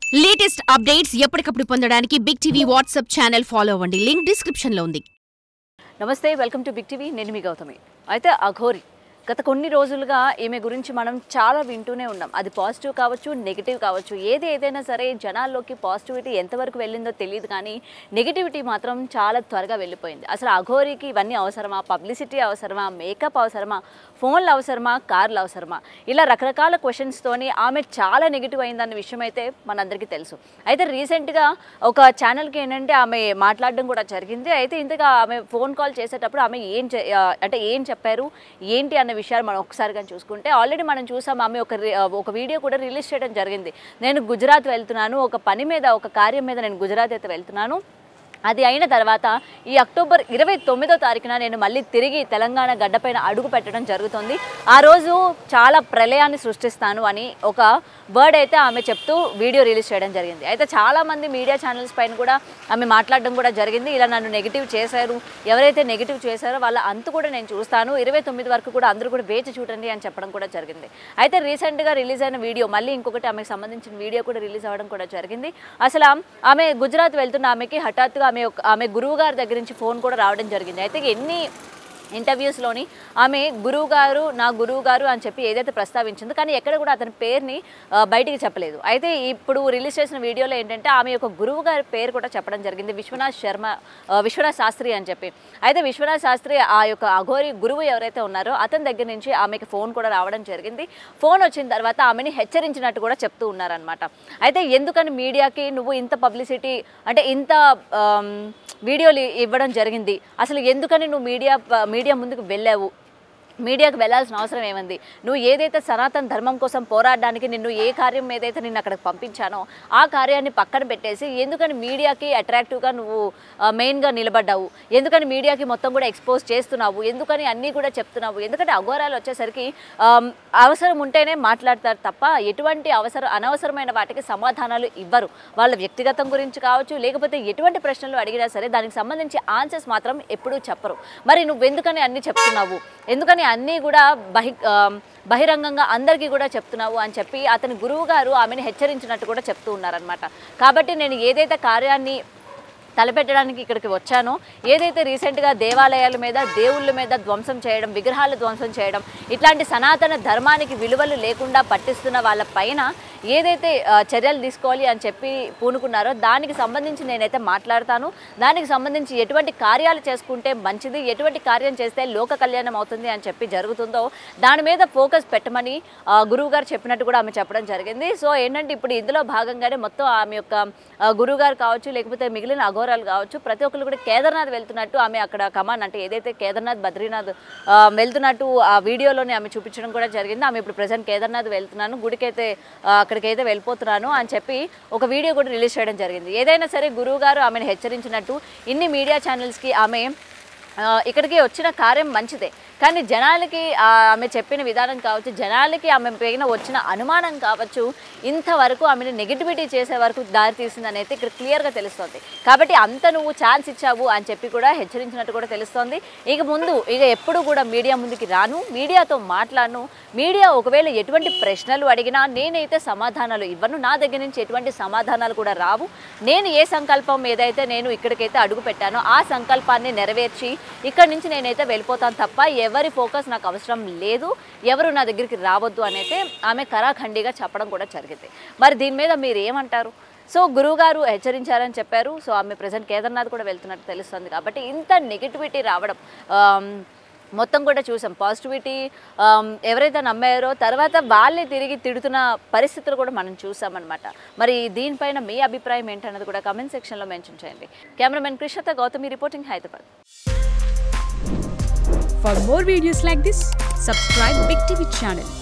latest updates ఎప్పటికప్పుడు పొందడానికి big TV WhatsApp channel follow అవ్వండి లింక్ డిస్క్రిప్షన్ లో ఉంది నమస్తే వెల్కమ్ టు బిగ్ టీవీ నేను మీ గౌతమి అయితే అఘోరి గత కొన్ని రోజులుగా ఈమె గురించి మనం చాలా వింటూనే ఉన్నాం అది పాజిటివ్ కావచ్చు నెగిటివ్ కావచ్చు ఏది ఏదైనా సరే జనాల్లోకి పాజిటివిటీ ఎంతవరకు వెళ్ళిందో తెలియదు కానీ నెగిటివిటీ మాత్రం చాలా త్వరగా వెళ్ళిపోయింది అసలు అఘోరికి ఇవన్నీ అవసరమా పబ్లిసిటీ అవసరమా మేకప్ అవసరమా ఫోన్లు అవసరమా కార్లు అవసరమా ఇలా రకరకాల క్వశ్చన్స్తోని ఆమె చాలా నెగిటివ్ అయిందన్న విషయం అయితే మనందరికీ తెలుసు అయితే రీసెంట్గా ఒక ఛానల్కి ఏంటంటే ఆమె మాట్లాడడం కూడా జరిగింది అయితే ఇంతగా ఆమె ఫోన్ కాల్ చేసేటప్పుడు ఆమె ఏం చే- ఆ, అంటే ఏం చెప్పారు ఏంటి అన్న విషయాలు మనం ఒకసారి కానీ చూసుకుంటే ఆల్రెడీ మనం చూసాం ఆమె ఒక రి- ఆ, ఒక వీడియో కూడా రిలీజ్ చేయడం జరిగింది నేను గుజరాత్ వెళ్తున్నాను ఒక పని మీద ఒక కార్యం మీద నేను గుజరాత్ అయితే వెళ్తున్నాను అది అయిన తర్వాత ఈ అక్టోబర్ ఇరవై తొమ్మిదో తారీఖున నేను మళ్ళీ తిరిగి తెలంగాణ గడ్డపైన అడుగు పెట్టడం జరుగుతుంది ఆ రోజు చాలా ప్రళయాన్ని సృష్టిస్తాను అని ఒక వర్డ్ అయితే ఆమె చెప్తూ వీడియో రిలీజ్ చేయడం జరిగింది అయితే చాలామంది మీడియా ఛానల్స్ పైన కూడా ఆమె మాట్లాడడం కూడా జరిగింది ఇలా నన్ను నెగిటివ్ చేశారు ఎవరైతే నెగిటివ్ చేశారో వాళ్ళ అంతు కూడా నేను చూస్తాను ఇరవై తొమ్మిది వరకు కూడా అందరూ కూడా వేచి చూడండి అని చెప్పడం కూడా జరిగింది అయితే రీసెంట్గా రిలీజ్ అయిన వీడియో మళ్ళీ ఇంకొకటి ఆమెకు సంబంధించిన వీడియో కూడా రిలీజ్ అవ్వడం కూడా జరిగింది అసలు ఆమ్- ఆమె గుజరాత్ వెళ్తున్న ఆమెకి హఠాత్తుగా ఆమె ఒక- ఆమె గురువు గారి దగ్గర నుంచి ఫోన్ కూడా రావడం జరిగింది అయితే ఎన్ని ఇంటర్వ్యూస్లోని ఆమె గురువు గారు నా గురువు గారు అని చెప్పి ఏదైతే ప్రస్తావించిందో కానీ ఎక్కడ కూడా అతని పేరుని ఆ, బయటికి చెప్పలేదు అయితే ఇప్పుడు రిలీజ్ చేసిన వీడియోలో ఏంటంటే ఆమె యొక్క గురువు గారి పేరు కూడా చెప్పడం జరిగింది విశ్వనాథ్ శర్మ ఆ, విశ్వనాథ్ శాస్త్రి అని చెప్పి అయితే విశ్వనాథ్ శాస్త్రి ఆ యొక్క అఘోరి గురువు ఎవరైతే ఉన్నారో అతని దగ్గర నుంచి ఆమెకి ఫోన్ కూడా రావడం జరిగింది ఫోన్ వచ్చిన తర్వాత ఆమెని హెచ్చరించినట్టు కూడా చెప్తూ ఉన్నారనమాట అయితే ఎందుకని మీడియాకి నువ్వు ఇంత పబ్లిసిటీ అంటే ఇంత ఆమ్, వీడియోలు ఇవ్వడం జరిగింది అసలు ఎందుకని నువ్వు మీడియా మీడియా ముందుకు వెళ్ళావు మీడియాకు వెళ్ళాల్సిన అవసరం ఏముంది నువ్వు ఏదైతే సనాతన ధర్మం కోసం పోరాడడానికి నిన్ను ఏ కార్యం ఏదైతే నిన్ను అక్కడికి పంపించానో ఆ కార్యాన్ని పక్కన పెట్టేసి ఎందుకని మీడియాకి అట్రాక్టివ్గా నువ్వు ఆ, మెయిన్గా నిలబడ్డావు ఎందుకని మీడియాకి మొత్తం కూడా ఎక్స్పోజ్ చేస్తున్నావు ఎందుకని అన్నీ కూడా చెప్తున్నావు ఎందుకంటే అఘోరాలు వచ్చేసరికి ఆమ్, అవసరం ఉంటేనే మాట్లాడతారు తప్ప ఎటువంటి అవసరం అనవసరమైన వాటికి సమాధానాలు ఇవ్వరు వాళ్ళ వ్యక్తిగతం గురించి కావచ్చు లేకపోతే ఎటువంటి ప్రశ్నలు అడిగినా సరే దానికి సంబంధించి ఆన్సర్స్ మాత్రం ఎప్పుడూ చెప్పరు మరి నువ్వు ఎందుకని అన్ని చెప్తున్నావు ఎందుకని అన్నీ కూడా బహి ఆ, బహిరంగంగా అందరికీ కూడా చెప్తున్నావు అని చెప్పి అతని గురువు గారు ఆమెను హెచ్చరించినట్టు కూడా చెప్తూ ఉన్నారనమాట కాబట్టి నేను ఏదైతే కార్యాన్ని తలపెట్టడానికి ఇక్కడికి వచ్చానో ఏదైతే రీసెంట్గా దేవాలయాల మీద దేవుళ్ళ మీద ధ్వంసం చేయడం విగ్రహాలు ధ్వంసం చేయడం ఇట్లాంటి సనాతన ధర్మానికి విలువలు లేకుండా పట్టిస్తున్న వాళ్ళ పైన ఏదైతే ఆ, చర్యలు తీసుకోవాలి అని చెప్పి పూనుకున్నారో దానికి సంబంధించి నేనైతే మాట్లాడతాను దానికి సంబంధించి ఎటువంటి కార్యాలు చేసుకుంటే మంచిది ఎటువంటి కార్యం చేస్తే లోక కళ్యాణం అవుతుంది అని చెప్పి జరుగుతుందో దాని మీద ఫోకస్ పెట్టమని ఆ, గురువు గారు చెప్పినట్టు కూడా ఆమె చెప్పడం జరిగింది సో ఏంటంటే ఇప్పుడు ఇందులో భాగంగానే మొత్తం ఆమె యొక్క ఆ, గురువు గారు కావచ్చు లేకపోతే మిగిలిన అఘోరాలు కావచ్చు ప్రతి ఒక్కరు కూడా కేదార్నాథ్ వెళ్తున్నట్టు ఆమె అక్కడ కమాన్ అంటే ఏదైతే కేదార్నాథ్ బద్రీనాథ్ ఆ, వెళ్తున్నట్టు ఆ వీడియోలోనే ఆమె చూపించడం కూడా జరిగింది ఆమె ఇప్పుడు ప్రజెంట్ కేదార్నాథ్ వెళ్తున్నాను గుడికైతే ఆ, అక్కడికైతే వెళ్ళిపోతున్నాను అని చెప్పి ఒక వీడియో కూడా రిలీజ్ చేయడం జరిగింది ఏదైనా సరే గురువు గారు ఆమెను హెచ్చరించినట్టు ఇన్ని మీడియా ఛానల్స్కి ఆమె ఆ, ఇక్కడికి వచ్చిన కార్యం మంచిదే కానీ జనాలకి ఆ, ఆమె చెప్పిన విధానం కావచ్చు జనాలకి ఆమె పైన వచ్చిన అనుమానం కావచ్చు ఇంతవరకు ఆమెను నెగిటివిటీ చేసే వరకు దారి తీసిందని అయితే ఇక్కడ క్లియర్గా తెలుస్తుంది కాబట్టి అంత నువ్వు ఛాన్స్ ఇచ్చావు అని చెప్పి కూడా హెచ్చరించినట్టు కూడా తెలుస్తోంది ఇక ముందు ఇక ఎప్పుడు కూడా మీడియా ముందుకి రాను మీడియాతో మాట్లాడను మీడియా ఒకవేళ ఎటువంటి ప్రశ్నలు అడిగినా నేనైతే సమాధానాలు ఇవ్వను నా దగ్గర నుంచి ఎటువంటి సమాధానాలు కూడా రావు నేను ఏ సంకల్పం ఏదైతే నేను ఇక్కడికైతే అడుగు పెట్టానో ఆ సంకల్పాన్ని నెరవేర్చి ఇక్కడి నుంచి నేనైతే వెళ్ళిపోతాను తప్ప ఎవరి ఫోకస్ నాకు అవసరం లేదు ఎవరు నా దగ్గరికి రావద్దు అనైతే ఆమె కరాఖండిగా చెప్పడం కూడా జరిగింది మరి దీని మీద మీరు ఏమంటారు సో గురువుగారు హెచ్చరించారని చెప్పారు సో ఆమె ప్రజెంట్ కేదార్నాథ్ కూడా వెళ్తున్నట్టు తెలుస్తుంది కాబట్టి ఇంత నెగిటివిటీ రావడం ఆమ్, మొత్తం కూడా చూసాం పాజిటివిటీ ఆమ్, ఎవరైతే నమ్మారో తర్వాత వాళ్ళే తిరిగి తిడుతున్న పరిస్థితులు కూడా మనం చూసామన్నమాట మరి దీనిపైన మీ అభిప్రాయం ఏంటన్నది కూడా కమెంట్ సెక్షన్లో మెన్షన్ చేయండి కెమెరామెన్ కృష్ణత Gautami reporting Hyderabad For more videos like this, subscribe Big TV channel